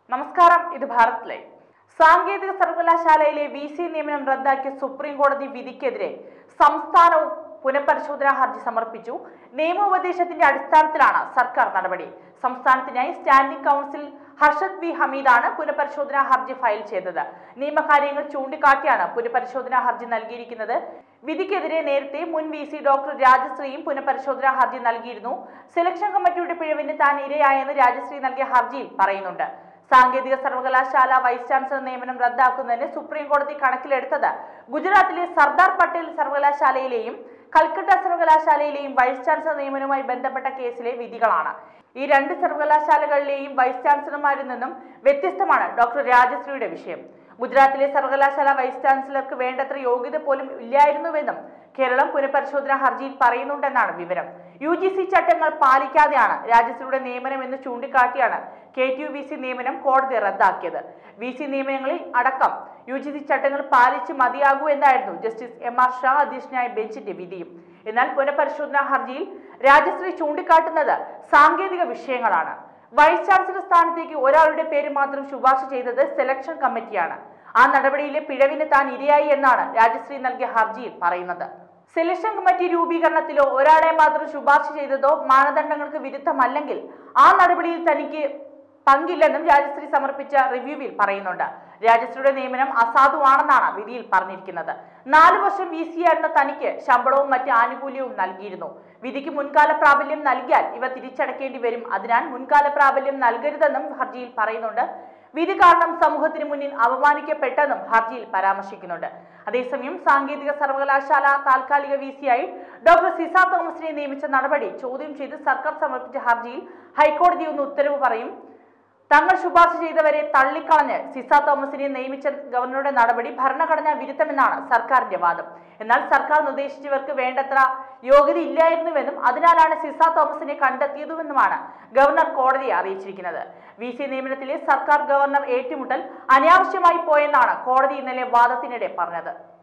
നമസ്കാരം ഇത് ഭാരത് ലൈവ് സാങ്കേതിക സർവകലാശാലയിലെ വി സി നിയമനം റദ്ദാക്കിയ സുപ്രീം കോടതി വിധിക്കെതിരെ സംസ്ഥാനവും പുനഃപരിശോധനാ ഹർജി സമർപ്പിച്ചു നിയമോപദേശത്തിന്റെ അടിസ്ഥാനത്തിലാണ് സർക്കാർ നടപടി സംസ്ഥാനത്തിനായി സ്റ്റാൻഡിംഗ് കൗൺസിൽ ഹർഷദ് വി ഹമീദാണ് പുനഃപരിശോധനാ ഹർജി ഫയൽ ചെയ്തത് നിയമകാര്യങ്ങൾ ചൂണ്ടിക്കാട്ടിയാണ് പുനഃപരിശോധനാ ഹർജി നൽകിയിരിക്കുന്നത് വിധിക്കെതിരെ നേരത്തെ മുൻ വി സി ഡോക്ടർ രാജശ്രീയും പുനഃപരിശോധനാ ഹർജി നൽകിയിരുന്നു സെലക്ഷൻ കമ്മിറ്റിയുടെ പിഴവിന് താൻ ഇരയായെന്ന് രാജശ്രീ നൽകിയ ഹർജിയിൽ പറയുന്നുണ്ട് സാങ്കേതിക സർവകലാശാല വൈസ് ചാൻസലർ നിയമനം റദ്ദാക്കുന്നതിന് സുപ്രീം കോടതി കണക്കിലെടുത്തത് ഗുജറാത്തിലെ സർദാർ പട്ടേൽ സർവകലാശാലയിലെയും കൽക്കട്ട സർവകലാശാലയിലെയും വൈസ് ചാൻസലർ നിയമനവുമായി ബന്ധപ്പെട്ട കേസിലെ വിധികളാണ് ഈ രണ്ട് സർവകലാശാലകളിലെയും വൈസ് ചാൻസലർമാരിൽ നിന്നും വ്യത്യസ്തമാണ് ഡോക്ടർ രാജശ്രീയുടെ വിഷയം ഗുജറാത്തിലെ സർവകലാശാല വൈസ് ചാൻസലർക്ക് വേണ്ടത്ര യോഗ്യത പോലും ഇല്ലായിരുന്നുവെന്നും കേരളം പുനഃപരിശോധനാ ഹർജിയിൽ പറയുന്നുണ്ടെന്നാണ് വിവരം യു ജി സി ചട്ടങ്ങൾ പാലിക്കാതെയാണ് രാജശ്രീയുടെ നിയമനം എന്ന് ചൂണ്ടിക്കാട്ടിയാണ് K T U V C നിയമനം കോടതി റദ്ദാക്കിയത് വി സി നിയമനങ്ങളിൽ അടക്കം യു ജി സി ചട്ടങ്ങൾ പാലിച്ച് മതിയാകൂ എന്നായിരുന്നു ജസ്റ്റിസ് എം ആർ ഷാ അധ്യക്ഷനായ ബെഞ്ചിന്റെ വിധിയും എന്നാൽ പുനഃപരിശോധനാ ഹർജിയിൽ രാജശ്രീ ചൂണ്ടിക്കാട്ടുന്നത് സാങ്കേതിക വിഷയങ്ങളാണ് വൈസ് ചാൻസലർ സ്ഥാനത്തേക്ക് ഒരാളുടെ പേര് മാത്രം ശുപാർശ ചെയ്തത് സെലക്ഷൻ കമ്മിറ്റിയാണ് ആ നടപടിയിലെ പിഴവിന് താൻ ഇരയായി എന്നാണ് രാജശ്രീ നൽകിയ ഹർജിയിൽ പറയുന്നത് സെലക്ഷൻ കമ്മിറ്റി രൂപീകരണത്തിലോ ഒരാളെ മാത്രം ശുപാർശ ചെയ്തതോ മാനദണ്ഡങ്ങൾക്ക് വിരുദ്ധമല്ലെങ്കിൽ ആ നടപടിയിൽ തനിക്ക് പങ്കില്ലെന്നും രാജശ്രീ സമർപ്പിച്ച റിവ്യൂവിൽ പറയുന്നുണ്ട് രാജശ്രീയുടെ നിയമനം അസാധുവാണെന്നാണ് വിധിയിൽ പറഞ്ഞിരിക്കുന്നത് നാലു വർഷം വി സി ആയിരുന്ന തനിക്ക് ശമ്പളവും മറ്റ് ആനുകൂല്യവും നൽകിയിരുന്നു വിധിക്ക് മുൻകാല പ്രാബല്യം നൽകിയാൽ ഇവ തിരിച്ചടക്കേണ്ടി വരും അതിനാൽ മുൻകാല പ്രാബല്യം നൽകരുതെന്നും ഹർജിയിൽ പറയുന്നുണ്ട് വിധി കാരണം സമൂഹത്തിന് മുന്നിൽ അപമാനിക്കപ്പെട്ടെന്നും ഹർജിയിൽ പരാമർശിക്കുന്നുണ്ട് അതേസമയം സാങ്കേതിക സർവകലാശാല താൽക്കാലിക വി സിയായി ഡോക്ടർ സിസ തോമസിനെ നിയമിച്ച നടപടി ചോദ്യം ചെയ്ത് സർക്കാർ സമർപ്പിച്ച ഹർജിയിൽ ഹൈക്കോടതി ഒന്ന് ഉത്തരവ് പറയും തങ്ങൾ ശുപാർശ ചെയ്തവരെ തള്ളിക്കളഞ്ഞ് സിസ തോമസിനെ നിയമിച്ച ഗവർണറുടെ നടപടി ഭരണഘടനാ വിരുദ്ധമെന്നാണ് സർക്കാരിന്റെ വാദം എന്നാൽ സർക്കാർ നിർദ്ദേശിച്ചവർക്ക് വേണ്ടത്ര യോഗ്യത ഇല്ലായിരുന്നുവെന്നും അതിനാലാണ് സിസ തോമസിനെ കണ്ടെത്തിയതുമെന്നുമാണ് ഗവർണർ കോടതിയെ അറിയിച്ചിരിക്കുന്നത് വി സി നിയമനത്തിലെ സർക്കാർ ഗവർണർ ഏറ്റുമുട്ടൽ അനാവശ്യമായി പോയെന്നാണ് കോടതി ഇന്നലെ വാദത്തിനിടെ പറഞ്ഞത്